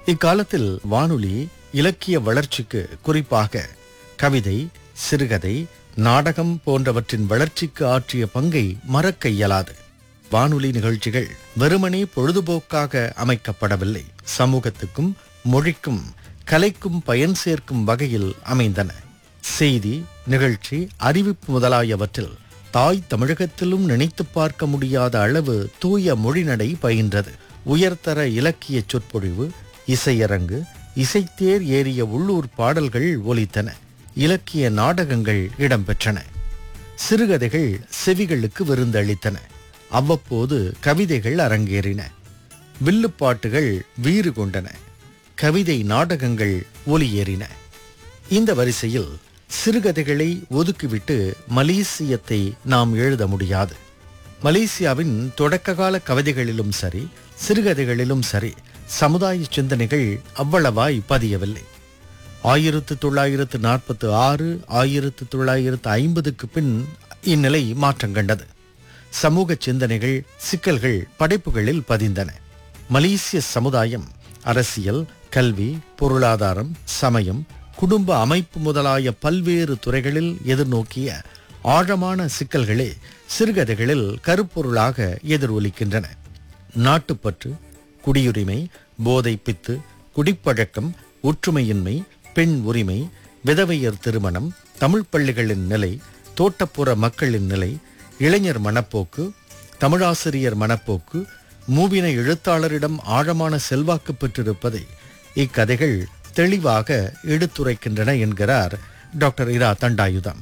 இக்காலத்தில் வானொலி இலக்கிய வளர்ச்சிக்கு குறிப்பாக கவிதை சிறுகதை நாடகம் போன்றவற்றின் வளர்ச்சிக்கு ஆற்றிய பங்கை மறக்க இயலாது வானொலி நிகழ்ச்சிகள் வெறுமனே பொழுதுபோக்காக அமைக்கப்படவில்லை சமூகத்துக்கும் மொழிக்கும் கலைக்கும் பயன் சேர்க்கும் வகையில் அமைந்தன செய்தி நிகழ்ச்சி அறிவிப்பு முதலாயவற்றில் தாய் தமிழகத்திலும் நினைத்து பார்க்க முடியாத அளவு தூய மொழிநடை பயின்றது உயர்தர இலக்கிய சொற்பொழிவு இசையரங்கு இசைத்தேர் ஏறிய உள்ளூர் பாடல்கள் ஒலித்தன இலக்கிய நாடகங்கள் இடம்பெற்றன சிறுகதைகள் செவிகளுக்கு விருந்தளித்தன அவ்வப்போது கவிதைகள் அரங்கேறின வில்லுப்பாட்டுகள் வீறு கொண்டன கவிதை நாடகங்கள் ஒலியேறின இந்த வரிசையில் சிறுகதைகளை ஒதுக்கிவிட்டு மலேசியத்தை நாம் எழுத முடியாது மலேசியாவின் தொடக்ககால கவிதைகளிலும் சரி சிறுகதைகளிலும் சரி சமுதாய சிந்தனைகள் அவ்வளவாய் பதியவில்லை ஆயிரத்து தொள்ளாயிரத்து நாற்பத்து ஆறு ஆயிரத்து தொள்ளாயிரத்து ஐம்பதுக்கு பின் இந்நிலை மாற்றம் கண்டது சமூக சிந்தனைகள் சிக்கல்கள் படைப்புகளில் பதிந்தன மலேசிய சமுதாயம் அரசியல் கல்வி பொருளாதாரம் சமயம் குடும்ப அமைப்பு முதலாய பல்வேறு துறைகளில் எதிர்நோக்கிய ஆழமான சிக்கல்களே சிறுகதைகளில் கருப்பொருளாக எதிரொலிக்கின்றன நாட்டுப்பற்று குடியுரிமை போதை பித்து குடிப்பழக்கம் ஒற்றுமையின்மை பெண் உரிமை விதவையர் திருமணம் தமிழ் பள்ளிகளின் நிலை தோட்டப்புற மக்களின் நிலை இளைஞர் மனப்போக்கு தமிழாசிரியர் மனப்போக்கு மூவின எழுத்தாளரிடம் ஆழமான செல்வாக்கு பெற்றிருப்பதை இக்கதைகள் தெளிவாக எடுத்துரைக்கின்றன என்கிறார் டாக்டர் இரா தண்டாயுதம்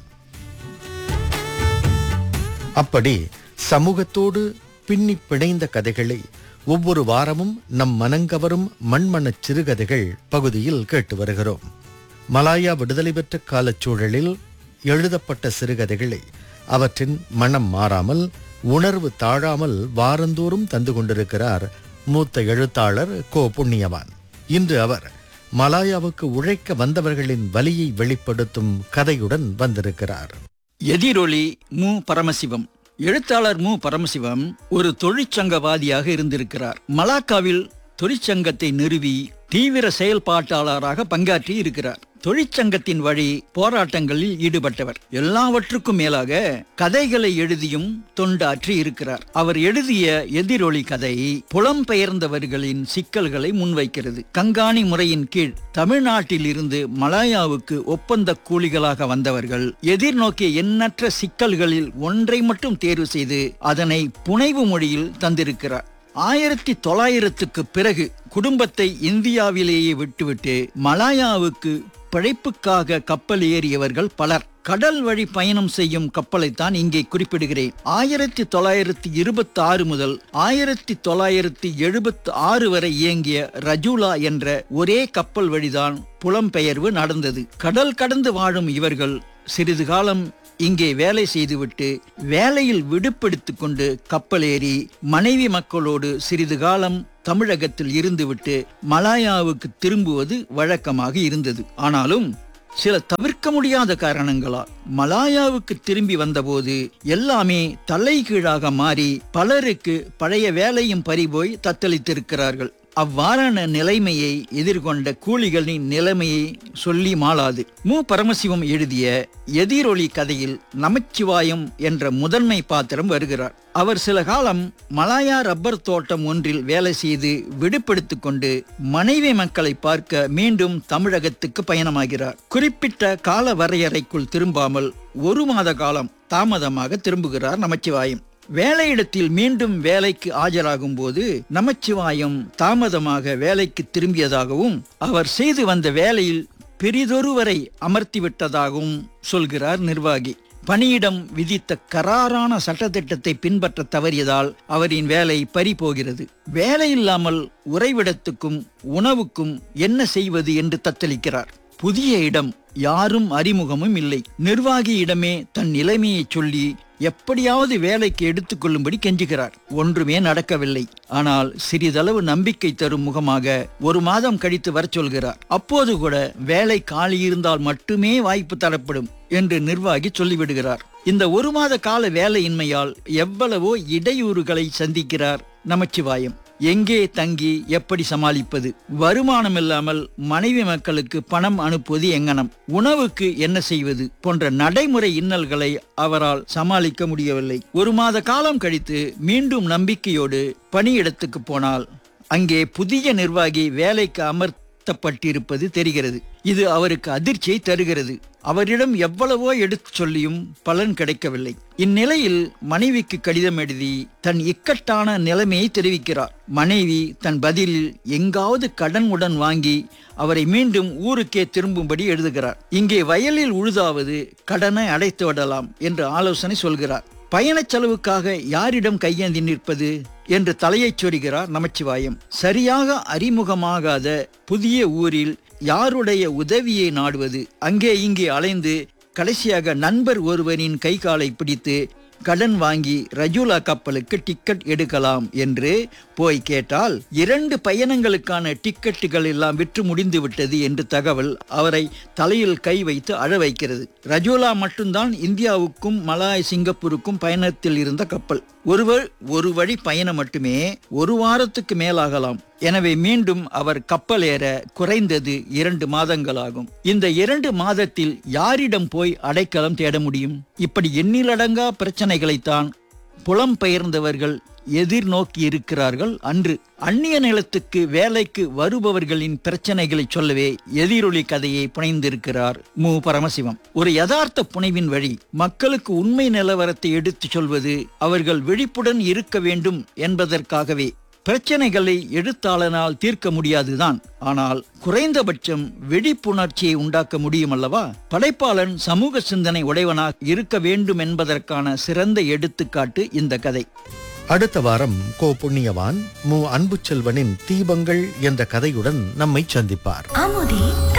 அப்படி சமூகத்தோடு பின்னி பிணைந்த கதைகளை ஒவ்வொரு வாரமும் நம் மனங்கவரும் மண்மணச் சிறுகதைகள் பகுதியில் கேட்டு வருகிறோம் மலாயா விடுதலை பெற்ற காலச்சூழலில் எழுதப்பட்ட சிறுகதைகளை அவற்றின் மனம் மாறாமல் உணர்வு தாழாமல் வாரந்தோறும் தந்து கொண்டிருக்கிறார் மூத்த எழுத்தாளர் கோ புண்ணியவான் இன்று அவர் மலாயாவுக்கு உழைக்க வந்தவர்களின் வலியை வெளிப்படுத்தும் கதையுடன் வந்திருக்கிறார் எதிரொலி மு பரமசிவம் எழுத்தாளர் மு பரமசிவம் ஒரு தொழிற்சங்கவாதியாக இருந்திருக்கிறார் மலாக்காவில் தொழிற்சங்கத்தை நிறுவி தீவிர செயல்பாட்டாளராக பங்காற்றி இருக்கிறார் தொழிற்சங்கத்தின் வழி போராட்டங்களில் ஈடுபட்டவர் எல்லாவற்றுக்கும் மேலாக கதைகளை எழுதியும் தொண்டாற்றி இருக்கிறார் அவர் எழுதிய எதிரொலி கதை புலம்பெயர்ந்தவர்களின் சிக்கல்களை முன்வைக்கிறது கங்காணி முறையின் கீழ் தமிழ்நாட்டில் இருந்து மலாயாவுக்கு ஒப்பந்த கூலிகளாக வந்தவர்கள் எதிர்நோக்கிய எண்ணற்ற சிக்கல்களில் ஒன்றை மட்டும் தேர்வு செய்து அதனை புனைவு மொழியில் தந்திருக்கிறார் ஆயிரத்தி தொள்ளாயிரத்துக்கு பிறகு குடும்பத்தை இந்தியாவிலேயே விட்டுவிட்டு மலாயாவுக்கு பிழைப்புக்காக கப்பல் ஏறியவர்கள் பலர் கடல் வழி பயணம் செய்யும் கப்பலைத்தான் இங்கே குறிப்பிடுகிறேன் ஆயிரத்தி தொள்ளாயிரத்தி இருபத்தி ஆறு முதல் ஆயிரத்தி தொள்ளாயிரத்தி எழுபத்தி ஆறு வரை இயங்கிய ரஜூலா என்ற ஒரே கப்பல் வழிதான் புலம்பெயர்வு நடந்தது கடல் கடந்து வாழும் இவர்கள் சிறிது காலம் இங்கே வேலை செய்துவிட்டு வேலையில் விடுப்பெடுத்துக் கொண்டு கப்பல் ஏறி மனைவி மக்களோடு சிறிது காலம் தமிழகத்தில் இருந்துவிட்டு மலாயாவுக்கு திரும்புவது வழக்கமாக இருந்தது ஆனாலும் சில தவிர்க்க முடியாத காரணங்களால் மலாயாவுக்கு திரும்பி வந்தபோது எல்லாமே தலைகீழாக மாறி பலருக்கு பழைய வேலையும் பறிபோய் தத்தளித்திருக்கிறார்கள் அவ்வாறான நிலைமையை எதிர்கொண்ட கூலிகளின் நிலைமையை சொல்லி மாளாது மு பரமசிவம் எழுதிய எதிரொலி கதையில் நமச்சிவாயம் என்ற முதன்மை பாத்திரம் வருகிறார் அவர் சில காலம் மலாயா ரப்பர் தோட்டம் ஒன்றில் வேலை செய்து விடுபடுத்திக் கொண்டு மனைவி மக்களை பார்க்க மீண்டும் தமிழகத்துக்கு பயணமாகிறார் குறிப்பிட்ட கால வரையறைக்குள் திரும்பாமல் ஒரு மாத காலம் தாமதமாக திரும்புகிறார் நமச்சிவாயம் வேலையிடத்தில் மீண்டும் வேலைக்கு ஆஜராகும் போது நமச்சிவாயம் தாமதமாக வேலைக்கு திரும்பியதாகவும் அவர் செய்து வந்த வேலையில் பெரிதொருவரை அமர்த்திவிட்டதாகவும் சொல்கிறார் நிர்வாகி பணியிடம் விதித்த கராரான சட்டத்திட்டத்தை பின்பற்ற தவறியதால் அவரின் வேலை பறி போகிறது வேலை இல்லாமல் உறைவிடத்துக்கும் உணவுக்கும் என்ன செய்வது என்று தத்தளிக்கிறார் புதிய இடம் யாரும் அறிமுகமும் இல்லை நிர்வாகியிடமே தன் நிலைமையை சொல்லி எப்படியாவது வேலைக்கு எடுத்துக்கொள்ளும்படி கெஞ்சுகிறார் ஒன்றுமே நடக்கவில்லை ஆனால் சிறிதளவு நம்பிக்கை தரும் முகமாக ஒரு மாதம் கழித்து வரச் சொல்கிறார் அப்போது கூட வேலை காலி இருந்தால் மட்டுமே வாய்ப்பு தரப்படும் என்று நிர்வாகி சொல்லிவிடுகிறார் இந்த ஒரு மாத கால வேலையின்மையால் எவ்வளவோ இடையூறுகளை சந்திக்கிறார் நமச்சிவாயம் எங்கே தங்கி எப்படி சமாளிப்பது வருமானம் இல்லாமல் மனைவி மக்களுக்கு பணம் அனுப்புவது எங்கனம் உணவுக்கு என்ன செய்வது போன்ற நடைமுறை இன்னல்களை அவரால் சமாளிக்க முடியவில்லை ஒரு மாத காலம் கழித்து மீண்டும் நம்பிக்கையோடு பணியிடத்துக்கு போனால் அங்கே புதிய நிர்வாகி வேலைக்கு அமர்த்தப்பட்டிருப்பது தெரிகிறது இது அவருக்கு அதிர்ச்சியை தருகிறது அவரிடம் எவ்வளவோ எடுத்துச் சொல்லியும் பலன் கிடைக்கவில்லை இந்நிலையில் மனைவிக்கு கடிதம் எழுதி தன் இக்கட்டான நிலைமையை தெரிவிக்கிறார் மனைவி தன் பதிலில் எங்காவது கடன் உடன் வாங்கி அவரை மீண்டும் ஊருக்கே திரும்பும்படி எழுதுகிறார் இங்கே வயலில் உழுதாவது கடனை அடைத்து விடலாம் என்று ஆலோசனை சொல்கிறார் பயணச் செலவுக்காக யாரிடம் கையேந்தி நிற்பது என்று தலையைச் சொரிகிறார் நமச்சிவாயம் சரியாக அறிமுகமாகாத புதிய ஊரில் யாருடைய உதவியை நாடுவது அங்கே இங்கே அலைந்து கடைசியாக நண்பர் ஒருவரின் கை காலை பிடித்து கடன் வாங்கி ரஜூலா கப்பலுக்கு டிக்கெட் எடுக்கலாம் என்று போய் கேட்டால் இரண்டு பயணங்களுக்கான டிக்கெட்டுகள் எல்லாம் விற்று முடிந்து விட்டது என்று தகவல் அவரை தலையில் கை வைத்து அழ வைக்கிறது ரஜூலா மட்டும்தான் இந்தியாவுக்கும் மலாய் சிங்கப்பூருக்கும் பயணத்தில் இருந்த கப்பல் ஒருவர் ஒரு வழி பயணம் மட்டுமே ஒரு வாரத்துக்கு மேலாகலாம் எனவே மீண்டும் அவர் கப்பல் ஏற குறைந்தது இரண்டு மாதங்களாகும் இந்த இரண்டு மாதத்தில் யாரிடம் போய் அடைக்கலம் தேட முடியும் இப்படி எண்ணிலடங்கா பிரச்சனைகளைத்தான் புலம்பெயர்ந்தவர்கள் எதிர்நோக்கி இருக்கிறார்கள் அன்று அந்நிய நிலத்துக்கு வேலைக்கு வருபவர்களின் பிரச்சனைகளை சொல்லவே எதிரொலி கதையை புனைந்திருக்கிறார் மு பரமசிவம் ஒரு யதார்த்த புனைவின் வழி மக்களுக்கு உண்மை நிலவரத்தை எடுத்துச் சொல்வது அவர்கள் விழிப்புடன் இருக்க வேண்டும் என்பதற்காகவே பிரச்சனைகளை எழுத்தாளனால் தீர்க்க முடியாதுதான் ஆனால் குறைந்தபட்சம் விழிப்புணர்ச்சியை உண்டாக்க முடியும் அல்லவா படைப்பாளன் சமூக சிந்தனை உடையவனாக இருக்க வேண்டும் என்பதற்கான சிறந்த எடுத்துக்காட்டு இந்த கதை அடுத்த வாரம் கோ புண்ணியவான் மு அன்புச்செல்வனின் தீபங்கள் என்ற கதையுடன் நம்மை சந்திப்பார் அமுதே